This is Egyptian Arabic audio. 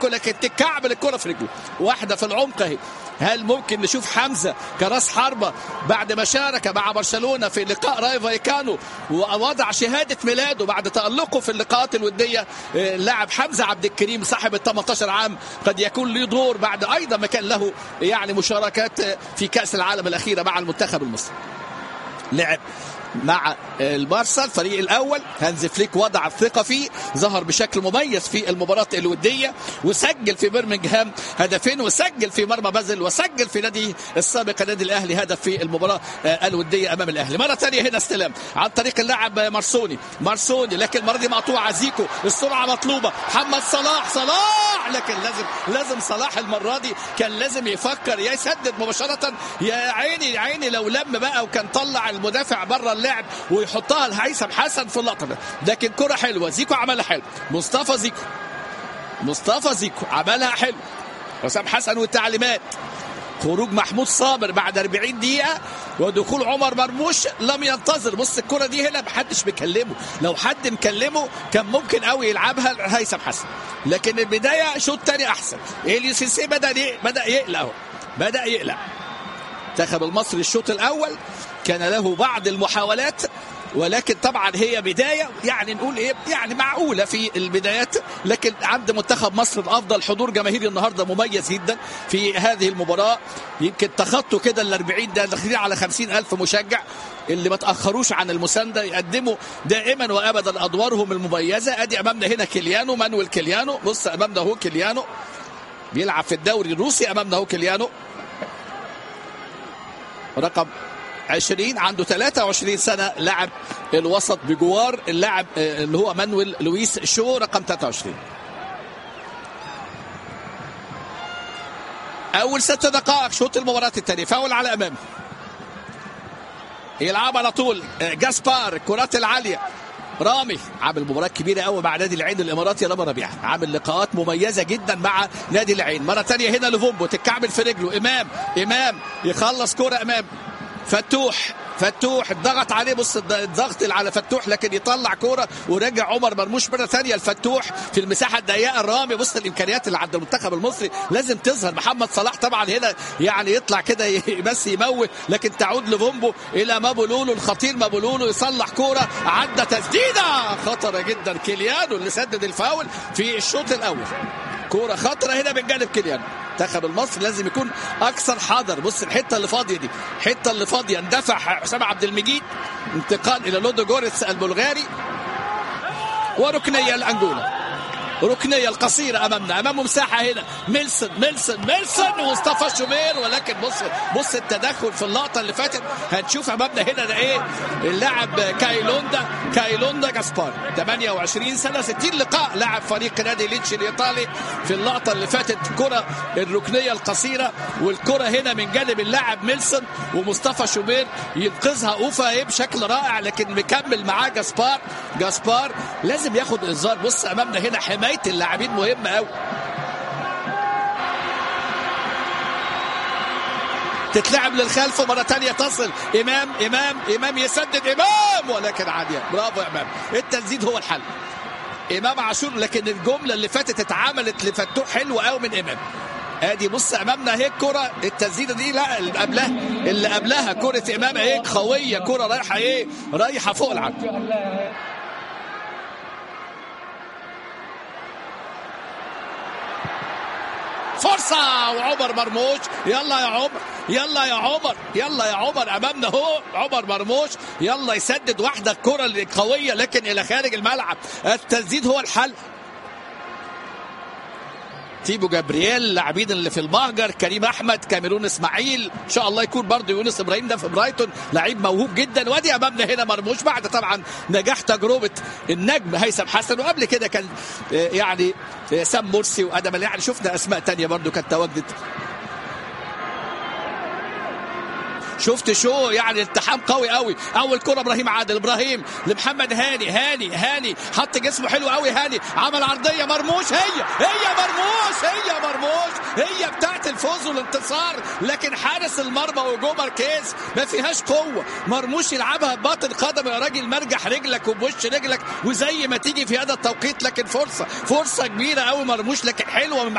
لكن تكعبل الكره في رجله واحده في العمق اهي هل ممكن نشوف حمزه كراس حربه بعد ما شارك مع برشلونه في لقاء راي فايكانو ووضع شهاده ميلاده بعد تالقه في اللقاءات الوديه اللاعب حمزه عبد الكريم صاحب ال 18 عام قد يكون له دور بعد ايضا ما كان له يعني مشاركات في كاس العالم الاخيره مع المنتخب المصري لعب مع البارسا الفريق الاول هانز فليك وضع الثقه فيه ظهر بشكل مميز في المباراه الوديه وسجل في برمنجهام هدفين وسجل في مرمى بازل وسجل في نادي السابق النادي الاهلي هدف في المباراه الوديه امام الاهلي مره ثانيه هنا استلام عن طريق اللاعب مارسوني مارسوني لكن المره دي مقطوعه زيكو السرعه مطلوبه محمد صلاح صلاح لكن لازم لازم صلاح المره دي كان لازم يفكر يا يسدد مباشره يا عيني يا عيني لو لم بقى وكان طلع المدافع بره اللعب ويحطها لهيثم حسن في اللقطه ده لكن كره حلوه زيكو عملها حلو مصطفى زيكو مصطفى زيكو عملها حلو حسام حسن والتعليمات خروج محمود صابر بعد 40 دقيقة ودخول عمر مرموش لم ينتظر بص الكرة دي هنا محدش بيكلمه لو حد مكلمه كان ممكن قوي يلعبها هيثم حسن لكن البداية شوط تاني أحسن إليو سيسي بدأ بدأ يقلق أهو بدأ يقلق منتخب المصري الشوط الأول كان له بعض المحاولات ولكن طبعا هي بدايه يعني نقول ايه يعني معقوله في البدايات لكن عند منتخب مصر الافضل حضور جماهيري النهارده مميز جدا في هذه المباراه يمكن تخطوا كده ال 40 ده داخلين على 50 الف مشجع اللي ما تاخروش عن المسانده يقدموا دائما وابدا ادوارهم المميزه ادي امامنا هنا كيليانو مانويل كيليانو بص امامنا هو كيليانو بيلعب في الدوري الروسي امامنا هو كيليانو رقم 20 عنده 23 سنة لاعب الوسط بجوار اللاعب اللي هو مانويل لويس شو رقم 23 أول ست دقائق شوط المباراة الثانية فاول على أمامه يلعب على طول جاسبار الكرات العالية رامي عامل مباراة كبيرة قوي مع نادي العين الإماراتي رامي ربيعة عامل لقاءات مميزة جدا مع نادي العين مرة ثانية هنا لفومبو تتكعبل في رجله إمام إمام يخلص كرة إمام فتوح فتوح ضغط عليه بص الضغط على فتوح لكن يطلع كوره ورجع عمر مرموش مره ثانيه الفتوح في المساحه الضيقه الرامي بص الامكانيات اللي عند المنتخب المصري لازم تظهر محمد صلاح طبعا هنا يعني يطلع كده بس يموه لكن تعود لفومبو الى مابولولو الخطير مابولولو يصلح كوره عدى تسديده خطره جدا كيليانو اللي سدد الفاول في الشوط الاول كوره خطره هنا من جانب كيليانو المنتخب المصري لازم يكون اكثر حذر بص الحته اللي فاضيه دي الحته اللي فاضيه اندفع حسام عبد المجيد انتقال الى لودو جوريتس البلغاري وركنيه لانجولا ركنيه القصيره امامنا امامه مساحه هنا ميلسون ميلسون ميلسون ومصطفى شوبير ولكن بص بص التدخل في اللقطه اللي فاتت هنشوف امامنا هنا ده ايه اللاعب كايلوندا كايلوندا جاسبار 28 سنه 60 لقاء لاعب فريق نادي ليتش الايطالي في اللقطه اللي فاتت كره الركنيه القصيره والكره هنا من جانب اللاعب ميلسون ومصطفى شوبير ينقذها اوفا بشكل رائع لكن مكمل معاه جاسبار جاسبار لازم ياخد انذار بص امامنا هنا حمايه حمايه اللاعبين مهمه قوي تتلعب للخلف ومرة تانية تصل إمام إمام إمام يسدد إمام ولكن عادية برافو يا إمام التسديد هو الحل إمام عاشور لكن الجملة اللي فاتت اتعملت لفتوح حلوة قوي من إمام ادي بص امامنا اهي الكره التسديده دي لا اللي قبلها اللي قبلها كره امام اهي قويه كره رايحه ايه رايحه فوق العرض فرصة وعمر مرموش يلا يا عمر يلا يا عمر يلا يا عمر أمامنا هو عمر مرموش يلا يسدد واحدة الكرة القوية لكن إلى خارج الملعب التسديد هو الحل تيبو جابرييل اللاعبين اللي في المهجر كريم احمد كاميرون اسماعيل ان شاء الله يكون برضه يونس ابراهيم ده في برايتون لعيب موهوب جدا وادي امامنا هنا مرموش بعد طبعا نجاح تجربه النجم هيثم حسن وقبل كده كان يعني سام مرسي وادم يعني شفنا اسماء تانية برضه كانت تواجدت شفت شو يعني التحام قوي قوي اول كره ابراهيم عادل ابراهيم لمحمد هاني هاني هاني حط جسمه حلو قوي هاني عمل عرضيه مرموش هي هي مرموش هي مرموش هي بتاعت الفوز والانتصار لكن حارس المرمى وجو ماركيز ما فيهاش قوه مرموش يلعبها بباطن قدم يا راجل مرجح رجلك وبوش رجلك وزي ما تيجي في هذا التوقيت لكن فرصه فرصه كبيره قوي مرموش لكن حلوه من